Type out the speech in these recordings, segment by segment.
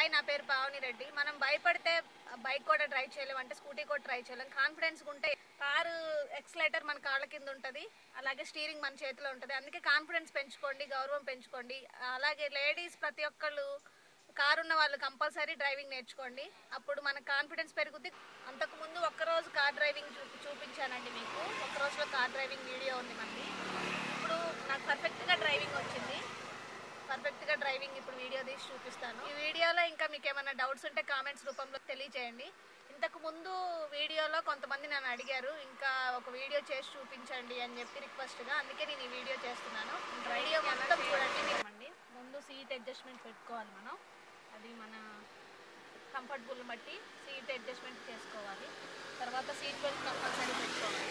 hi నా పేరు పావని రెడ్డి మనం భయపడితే బైక్ కూడా డ్రైవ్ చేయలేం అంటే స్కూటీ కూడా డ్రైవ్ చేయలేం కాన్ఫిడెన్స్ ఉంటే కారు ఎక్సలేటర్ మన కాళ్ళ కింద ఉంటుంది అలాగే స్టీరింగ్ మన చేతిలో ఉంటుంది అందుకే కాన్ఫిడెన్స్ పెంచుకోండి గౌరవం పెంచుకోండి అలాగే లేడీస్ ప్రతి ఒక్కళ్ళు కారు ఉన్న వాళ్ళు కంపల్సరీ డ్రైవింగ్ నేర్చుకోండి అప్పుడు మన కాన్ఫిడెన్స్ పెరుగుద్ది అంతకు ముందు ఒక్కరోజు కార్ డ్రైవింగ్ చూ చూపించానండి మీకు ఒక్క రోజులో కార్ డ్రైవింగ్ వీడియో ఉంది మనది ఇప్పుడు నాకు పర్ఫెక్ట్గా డ్రైవింగ్ వచ్చింది పర్ఫెక్ట్గా డ్రైవింగ్ ఇప్పుడు వీడియో తీసి చూపిస్తాను ఈ వీడియోలో ఇంకా మీకు ఏమైనా డౌట్స్ ఉంటే కామెంట్స్ రూపంలో తెలియజేయండి ఇంతకు ముందు వీడియోలో కొంతమంది నన్ను అడిగారు ఇంకా ఒక వీడియో చేసి చూపించండి అని చెప్పి రిక్వెస్ట్గా అందుకే నేను ఈ వీడియో చేస్తున్నాను వీడియో మొత్తం చూడండి మీరు అండి ముందు సీట్ అడ్జస్ట్మెంట్ పెట్టుకోవాలి మనం అది మన కంఫర్టబుల్ బట్టి సీట్ అడ్జస్ట్మెంట్ చేసుకోవాలి తర్వాత సీట్ బెల్ట్ కంపల్సరీ పెట్టుకోవాలి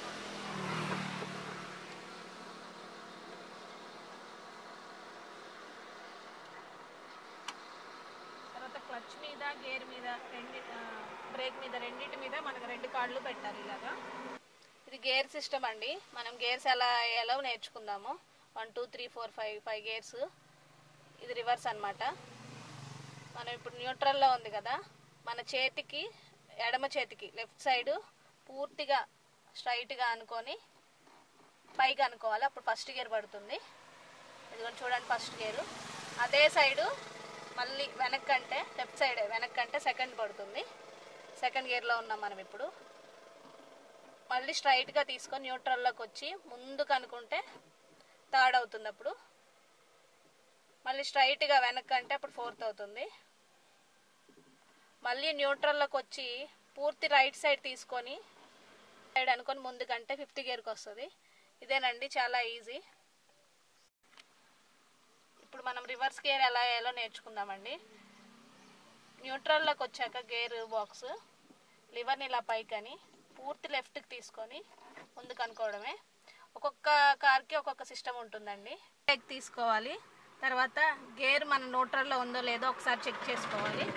తర్వాత క్లచ్ మీద గేర్ మీద రెండు బ్రేక్ మీద రెండింటి మీద మనకు రెండు కాళ్ళు పెట్టాలి ఇలాగా ఇది గేర్ సిస్టమ్ అండి మనం గేర్స్ ఎలా ఎలా నేర్చుకుందాము one two three four five five gears ఇది రివర్స్ అన్నమాట మనం ఇప్పుడు న్యూట్రల్లో ఉంది కదా మన చేతికి ఎడమ చేతికి లెఫ్ట్ సైడ్ పూర్తిగా స్ట్రైట్గా అనుకొని పైకి అనుకోవాలి అప్పుడు ఫస్ట్ గేర్ పడుతుంది ఇదిగోండి చూడండి ఫస్ట్ గేరు అదే సైడు మళ్ళీ వెనక్కి అంటే లెఫ్ట్ సైడ్ వెనక్కి అంటే సెకండ్ పడుతుంది సెకండ్ గేర్లో ఉన్నాం మనం ఇప్పుడు మళ్ళీ స్ట్రైట్గా తీసుకొని న్యూట్రల్లోకి వచ్చి ముందుకు అనుకుంటే థర్డ్ అవుతుంది అప్పుడు మళ్ళీ స్ట్రైట్గా వెనక్కి అంటే అప్పుడు ఫోర్త్ అవుతుంది మళ్ళీ న్యూట్రల్లోకి వచ్చి పూర్తి రైట్ సైడ్ తీసుకొని సైడ్ అనుకొని ముందుకంటే ఫిఫ్త్ గేర్కి వస్తుంది ఇదేనండి చాలా ఈజీ ఇప్పుడు మనం రివర్స్ గేర్ ఎలా వేయాలో నేర్చుకుందామండి న్యూట్రల్లోకి వచ్చాక గేర్ బాక్స్ లివర్ని ఇలా పైకని పూర్తి లెఫ్ట్కి తీసుకొని ముందుకు అనుకోవడమే ఒక్కొక్క కార్కి ఒక్కొక్క సిస్టమ్ ఉంటుందండి బ్రేక్ తీసుకోవాలి తర్వాత గేర్ మన న్యూట్రల్లో ఉందో లేదో ఒకసారి చెక్ చేసుకోవాలి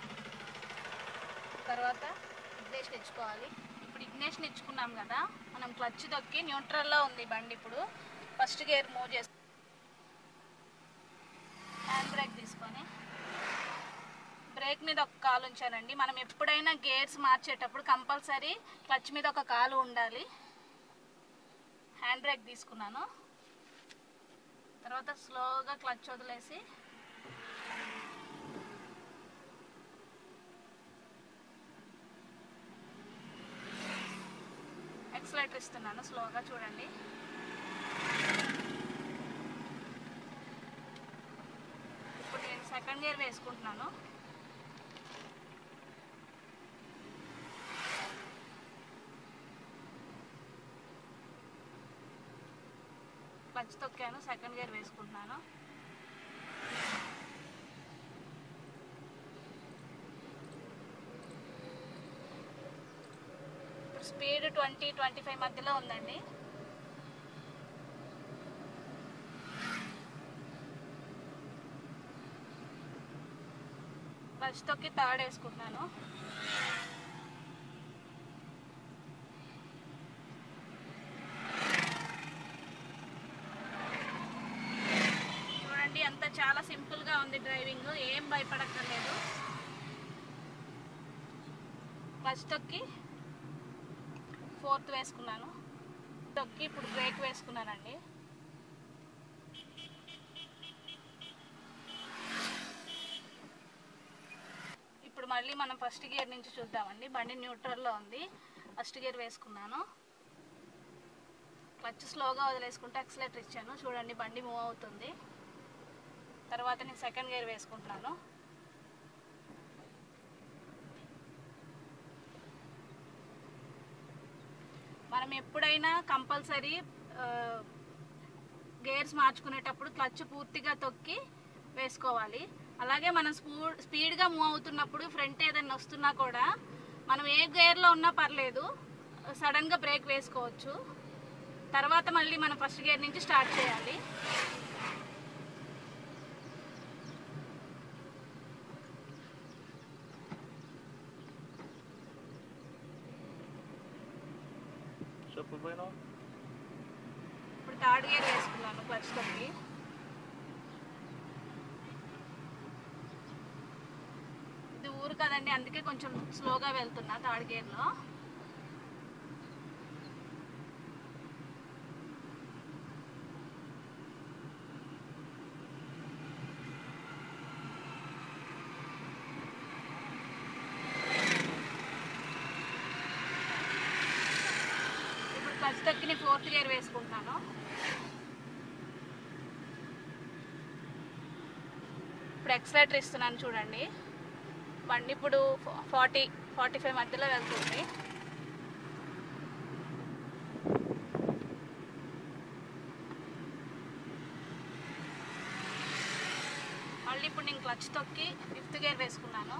తర్వాత ఇగ్నేషన్ ఇచ్చుకోవాలి ఇప్పుడు ఇగ్నేషన్ ఇచ్చుకున్నాం కదా మనం క్లచ్ దొక్కి న్యూట్రల్లో ఉంది బండి ఇప్పుడు ఫస్ట్ గేర్ మూవ్ చేసి హ్యాండ్ బ్రేక్ తీసుకొని బ్రేక్ మీద ఒక కాలు ఉంచానండి మనం ఎప్పుడైనా గేర్స్ మార్చేటప్పుడు కంపల్సరీ క్లచ్ మీద ఒక కాలు ఉండాలి హ్యాండ్ బ్రేక్ తీసుకున్నాను తర్వాత స్లోగా క్లచ్ వదిలేసి ఎక్సలేటర్ ఇస్తున్నాను స్లోగా చూడండి ఇప్పుడు నేను సెకండ్ గేర్ వేసుకుంటున్నాను క్లచ్ తొక్కాను సెకండ్ గేర్ వేసుకుంటున్నాను ఇప్పుడు స్పీడ్ ట్వంటీ ట్వంటీ ఫైవ్ మధ్యలో ఉందండి క్లచ్ తొక్కి థర్డ్ వేసుకుంటున్నాను చూడండి అంత చాలా సింపుల్ గా ఉంది డ్రైవింగ్ ఏం భయపడక్కర్లేదు క్లచ్ తొక్కి ఫోర్త్ వేసుకున్నాను తొక్కి ఇప్పుడు బ్రేక్ వేసుకున్నానండి ఇప్పుడు మళ్ళీ మనం ఫస్ట్ గేర్ నుంచి చూద్దామండి బండి న్యూట్రల్లో ఉంది ఫస్ట్ గేర్ వేసుకున్నాను క్లచ్ స్లోగా వదిలేసుకుంటే ఎక్సలేటర్ ఇచ్చాను చూడండి బండి మూవ్ అవుతుంది తర్వాత నేను సెకండ్ గేర్ వేసుకుంటున్నాను మనం ఎప్పుడైనా కంపల్సరీ గేర్స్ మార్చుకునేటప్పుడు క్లచ్ పూర్తిగా తొక్కి వేసుకోవాలి అలాగే మనం స్పూ స్పీడ్గా మూవ్ అవుతున్నప్పుడు ఫ్రంట్ ఏదైనా వస్తున్నా కూడా మనం ఏ గేర్లో ఉన్నా పర్లేదు సడన్గా బ్రేక్ వేసుకోవచ్చు తర్వాత మళ్ళీ మనం ఫస్ట్ గేర్ నుంచి స్టార్ట్ చేయాలి చెప్పు పోయినా ఇప్పుడు థర్డ్ గేర్ వేసుకున్నాను క్లచ్ తొక్కి ఊరు కదండి అందుకే కొంచెం స్లోగా వెళ్తున్నా థర్డ్ గేర్లో ఇప్పుడు క్లచ్ తక్కిని ఫోర్త్ గేర్ వేసుకుంటున్నాను ఇప్పుడు ఎక్సలేటర్ ఇస్తున్నాను చూడండి బండి ఇప్పుడు ఫార్టీ ఫార్టీ ఫైవ్ మధ్యలో వెళ్తుంది మళ్ళీ ఇప్పుడు నేను క్లచ్ తొక్కి ఫిఫ్త్ గేర్ వేసుకున్నాను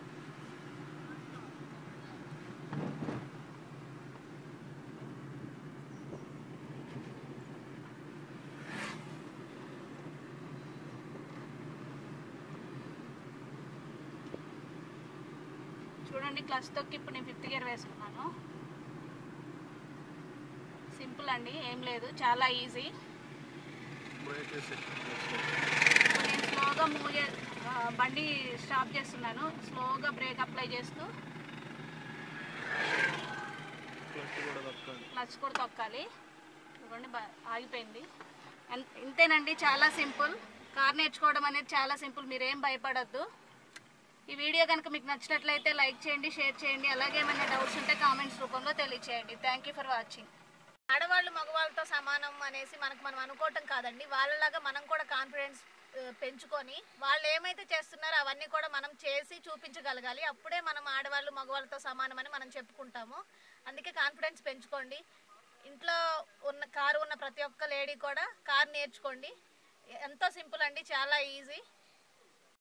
చూడండి క్లచ్ తొక్కి ఇప్పుడు నేను ఫిఫ్త్ గేర్ వేసుకున్నాను సింపుల్ అండి ఏం లేదు చాలా ఈజీ బ్రేక్ వేసి ఇప్పుడు నేను స్లోగా మూవ్ చే ఆ, బండి స్టాప్ చేస్తున్నాను స్లోగా బ్రేక్ అప్లై చేస్తూ క్లచ్ కూడా తక్కాలి క్లచ్ కూడా తొక్కాలి చూడండి బా- ఆగిపోయింది ఎన్- ఇంతేనండి చాలా సింపుల్ కార్ నేర్చుకోవడం అనేది చాలా సింపుల్ మీరేం భయపడద్దు ఈ వీడియో కనుక మీకు నచ్చినట్లయితే లైక్ చేయండి షేర్ చేయండి అలాగే ఏమైనా డౌట్స్ ఉంటే కామెంట్స్ రూపంలో తెలియచేయండి థ్యాంక్ యూ ఫర్ వాచింగ్ ఆడవాళ్ళు మగవాళ్ళతో సమానం అనేసి మనకు మనం అనుకోవటం కాదండి వాళ్ళలాగా మనం కూడా కాన్ఫిడెన్స్ పెంచుకొని వాళ్ళు ఏమైతే చేస్తున్నారో అవన్నీ కూడా మనం చేసి చూపించగలగాలి అప్పుడే మనం ఆడవాళ్ళు మగవాళ్ళతో సమానం అని మనం చెప్పుకుంటాము అందుకే కాన్ఫిడెన్స్ పెంచుకోండి ఇంట్లో ఉన్న కారు ఉన్న ప్రతి ఒక్క లేడీ కూడా కార్ నేర్చుకోండి ఎంతో సింపుల్ అండి చాలా ఈజీ